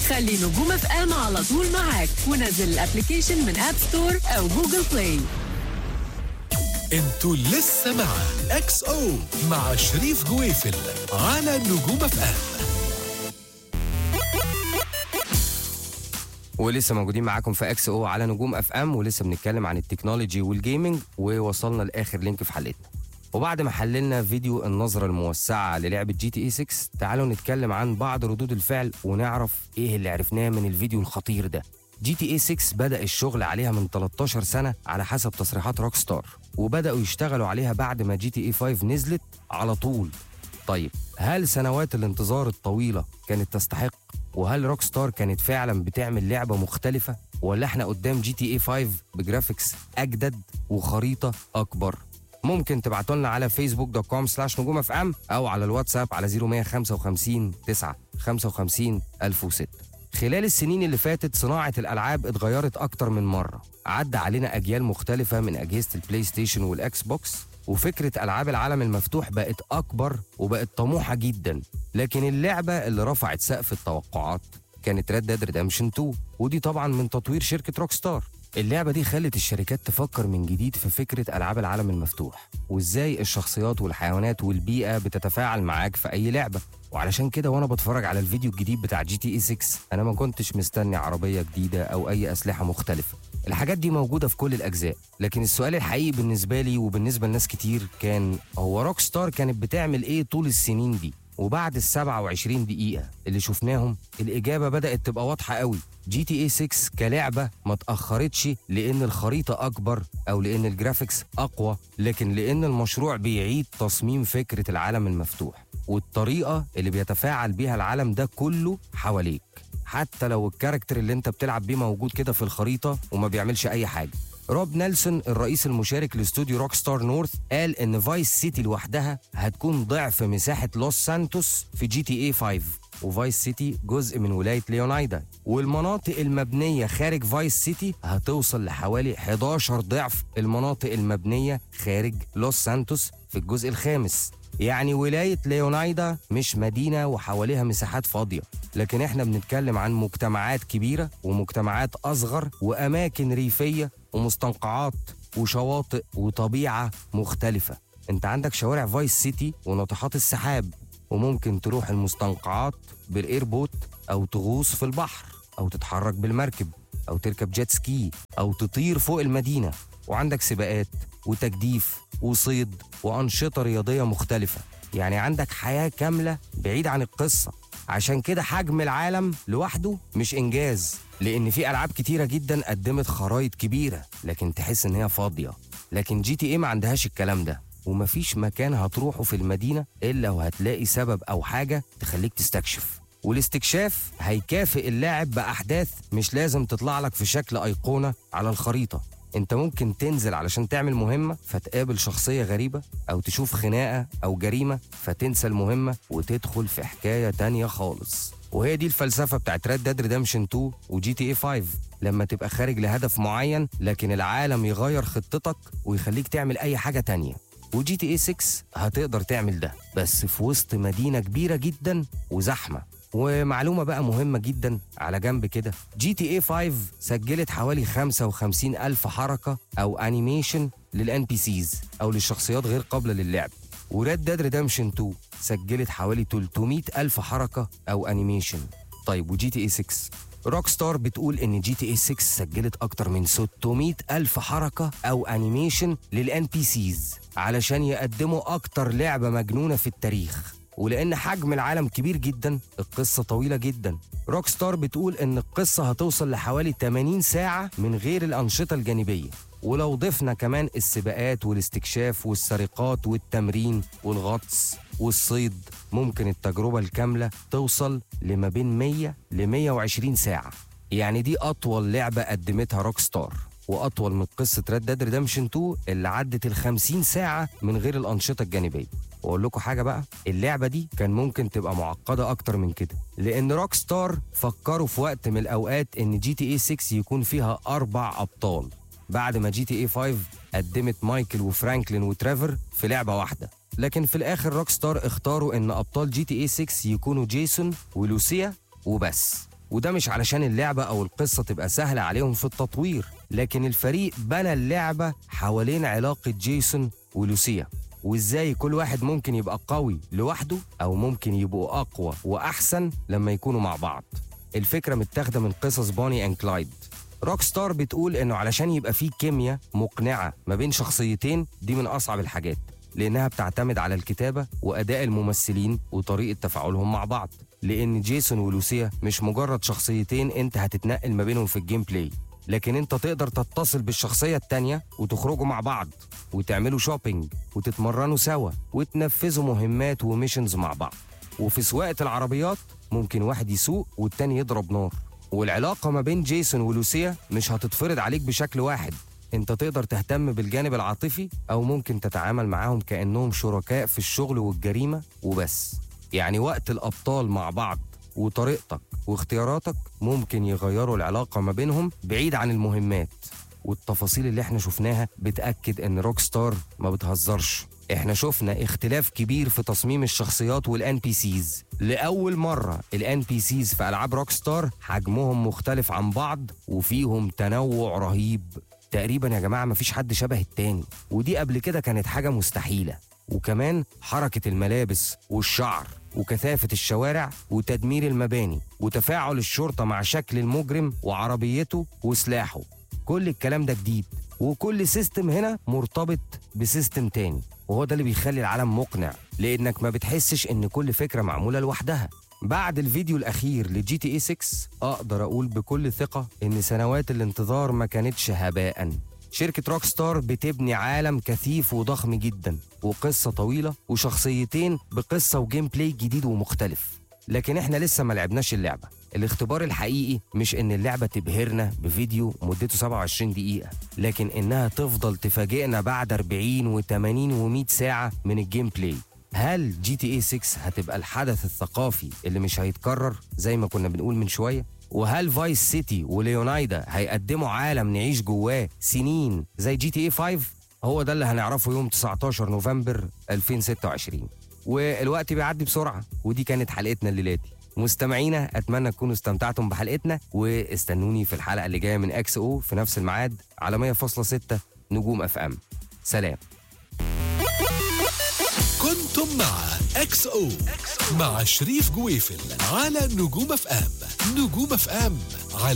خلي نجوم اف ام على طول معاك ونزل الابلكيشن من اب ستور او جوجل بلاي انتوا لسه مع اكس او مع شريف جويفل على نجوم اف ام ولسه موجودين معاكم في اكس او على نجوم اف ام ولسه بنتكلم عن التكنولوجي والجيمنج ووصلنا لاخر لينك في حلقتنا وبعد ما حللنا فيديو النظرة الموسعة للعبة جي تي اي 6 تعالوا نتكلم عن بعض ردود الفعل ونعرف ايه اللي عرفناه من الفيديو الخطير ده جي تي اي 6 بدأ الشغل عليها من 13 سنة على حسب تصريحات روك ستار وبدأوا يشتغلوا عليها بعد ما جي تي اي 5 نزلت على طول طيب هل سنوات الانتظار الطويلة كانت تستحق وهل روك ستار كانت فعلا بتعمل لعبة مختلفة ولا احنا قدام جي تي اي 5 بجرافيكس اجدد وخريطة اكبر ممكن تبعتوا لنا على فيسبوك دوت كوم سلاش نجوم اف ام او على الواتساب على 0155 9 55 1006 خلال السنين اللي فاتت صناعة الألعاب اتغيرت أكتر من مرة عدى علينا أجيال مختلفة من أجهزة البلاي ستيشن والأكس بوكس وفكرة ألعاب العالم المفتوح بقت أكبر وبقت طموحة جدا لكن اللعبة اللي رفعت سقف التوقعات كانت ريد ديد ريدمشن 2 ودي طبعا من تطوير شركة روك ستار اللعبة دي خلت الشركات تفكر من جديد في فكرة ألعاب العالم المفتوح وإزاي الشخصيات والحيوانات والبيئة بتتفاعل معاك في أي لعبة وعلشان كده وانا بتفرج على الفيديو الجديد بتاع جي تي اي 6 انا ما كنتش مستني عربيه جديده او اي اسلحه مختلفه الحاجات دي موجوده في كل الاجزاء لكن السؤال الحقيقي بالنسبه لي وبالنسبه لناس كتير كان هو روك ستار كانت بتعمل ايه طول السنين دي وبعد ال 27 دقيقة اللي شفناهم الإجابة بدأت تبقى واضحة قوي جي تي اي 6 كلعبة ما تأخرتش لأن الخريطة أكبر أو لأن الجرافيكس أقوى لكن لأن المشروع بيعيد تصميم فكرة العالم المفتوح والطريقة اللي بيتفاعل بيها العالم ده كله حواليك حتى لو الكاركتر اللي انت بتلعب بيه موجود كده في الخريطة وما بيعملش أي حاجة روب نيلسون الرئيس المشارك لاستوديو روك ستار نورث قال ان فايس سيتي لوحدها هتكون ضعف مساحة لوس سانتوس في جي تي اي 5 وفايس سيتي جزء من ولاية ليونايدا والمناطق المبنية خارج فايس سيتي هتوصل لحوالي 11 ضعف المناطق المبنية خارج لوس سانتوس في الجزء الخامس يعني ولاية ليونايدا مش مدينة وحواليها مساحات فاضية لكن احنا بنتكلم عن مجتمعات كبيرة ومجتمعات أصغر وأماكن ريفية ومستنقعات وشواطئ وطبيعة مختلفة انت عندك شوارع فايس سيتي وناطحات السحاب وممكن تروح المستنقعات بالايربوت او تغوص في البحر او تتحرك بالمركب او تركب جيت سكي او تطير فوق المدينة وعندك سباقات وتجديف وصيد وأنشطة رياضية مختلفة يعني عندك حياة كاملة بعيد عن القصة عشان كده حجم العالم لوحده مش إنجاز لأن في ألعاب كتيرة جدا قدمت خرايط كبيرة لكن تحس إن هي فاضية لكن جي تي إيه ما عندهاش الكلام ده ومفيش مكان هتروحه في المدينة إلا وهتلاقي سبب أو حاجة تخليك تستكشف والاستكشاف هيكافئ اللاعب بأحداث مش لازم تطلع لك في شكل أيقونة على الخريطة انت ممكن تنزل علشان تعمل مهمة فتقابل شخصية غريبة او تشوف خناقة او جريمة فتنسى المهمة وتدخل في حكاية تانية خالص وهي دي الفلسفة بتاعت ريد ديد ريدمشن 2 وجي تي اي 5 لما تبقى خارج لهدف معين لكن العالم يغير خطتك ويخليك تعمل اي حاجة تانية وجي تي اي 6 هتقدر تعمل ده بس في وسط مدينة كبيرة جدا وزحمة ومعلومة بقى مهمة جدا على جنب كده جي تي اي 5 سجلت حوالي 55 ألف حركة أو أنيميشن للان بي سيز أو للشخصيات غير قابلة للعب وريد ديد ريدمشن 2 سجلت حوالي 300 ألف حركة أو أنيميشن طيب وجي تي اي 6 روك ستار بتقول ان جي تي اي 6 سجلت اكتر من 600 الف حركه او انيميشن للان بي سيز علشان يقدموا اكتر لعبه مجنونه في التاريخ ولان حجم العالم كبير جدا القصه طويله جدا روك ستار بتقول ان القصه هتوصل لحوالي 80 ساعه من غير الانشطه الجانبيه ولو ضفنا كمان السباقات والاستكشاف والسرقات والتمرين والغطس والصيد ممكن التجربة الكاملة توصل لما بين 100 ل 120 ساعة يعني دي أطول لعبة قدمتها روك ستار وأطول من قصة ريد ديد ريدمشن 2 اللي عدت ال 50 ساعة من غير الأنشطة الجانبية واقول لكم حاجه بقى اللعبه دي كان ممكن تبقى معقده اكتر من كده لان روك ستار فكروا في وقت من الاوقات ان جي تي اي 6 يكون فيها اربع ابطال بعد ما جي تي اي 5 قدمت مايكل وفرانكلين وتريفر في لعبه واحده لكن في الاخر روك ستار اختاروا ان ابطال جي تي اي 6 يكونوا جيسون ولوسيا وبس وده مش علشان اللعبة أو القصة تبقى سهلة عليهم في التطوير لكن الفريق بنى اللعبة حوالين علاقة جيسون ولوسيا وازاي كل واحد ممكن يبقى قوي لوحده او ممكن يبقوا اقوى واحسن لما يكونوا مع بعض الفكره متاخده من قصص بوني اند كلايد روك ستار بتقول انه علشان يبقى في كيمياء مقنعه ما بين شخصيتين دي من اصعب الحاجات لانها بتعتمد على الكتابه واداء الممثلين وطريقه تفاعلهم مع بعض لان جيسون ولوسيا مش مجرد شخصيتين انت هتتنقل ما بينهم في الجيم بلاي لكن انت تقدر تتصل بالشخصيه التانيه وتخرجوا مع بعض وتعملوا شوبينج وتتمرنوا سوا وتنفذوا مهمات وميشنز مع بعض وفي سواقه العربيات ممكن واحد يسوق والتاني يضرب نار والعلاقه ما بين جيسون ولوسيا مش هتتفرض عليك بشكل واحد انت تقدر تهتم بالجانب العاطفي او ممكن تتعامل معاهم كانهم شركاء في الشغل والجريمه وبس يعني وقت الابطال مع بعض وطريقتك واختياراتك ممكن يغيروا العلاقه ما بينهم بعيد عن المهمات والتفاصيل اللي احنا شفناها بتاكد ان روك ستار ما بتهزرش احنا شفنا اختلاف كبير في تصميم الشخصيات والان بي سيز لاول مره الان بي سيز في العاب روك ستار حجمهم مختلف عن بعض وفيهم تنوع رهيب تقريبا يا جماعه مفيش حد شبه التاني ودي قبل كده كانت حاجه مستحيله وكمان حركه الملابس والشعر وكثافه الشوارع وتدمير المباني وتفاعل الشرطه مع شكل المجرم وعربيته وسلاحه كل الكلام ده جديد وكل سيستم هنا مرتبط بسيستم تاني وهو ده اللي بيخلي العالم مقنع لانك ما بتحسش ان كل فكره معموله لوحدها بعد الفيديو الاخير لجي تي اي 6 اقدر اقول بكل ثقه ان سنوات الانتظار ما كانتش هباء شركة روك ستار بتبني عالم كثيف وضخم جدا وقصة طويلة وشخصيتين بقصة وجيم بلاي جديد ومختلف لكن احنا لسه ما لعبناش اللعبة الاختبار الحقيقي مش ان اللعبة تبهرنا بفيديو مدته 27 دقيقة لكن انها تفضل تفاجئنا بعد 40 و80 و100 ساعة من الجيم بلاي هل جي تي اي 6 هتبقى الحدث الثقافي اللي مش هيتكرر زي ما كنا بنقول من شوية وهل فايس سيتي وليونايدا هيقدموا عالم نعيش جواه سنين زي جي تي اي 5 هو ده اللي هنعرفه يوم 19 نوفمبر 2026 والوقت بيعدي بسرعة ودي كانت حلقتنا الليلة دي مستمعينا اتمنى تكونوا استمتعتم بحلقتنا واستنوني في الحلقه اللي جايه من اكس او في نفس الميعاد على 100.6 نجوم اف ام سلام كنتم مع اكس او مع شريف جويفل على نجوم اف ام نجوم اف ام على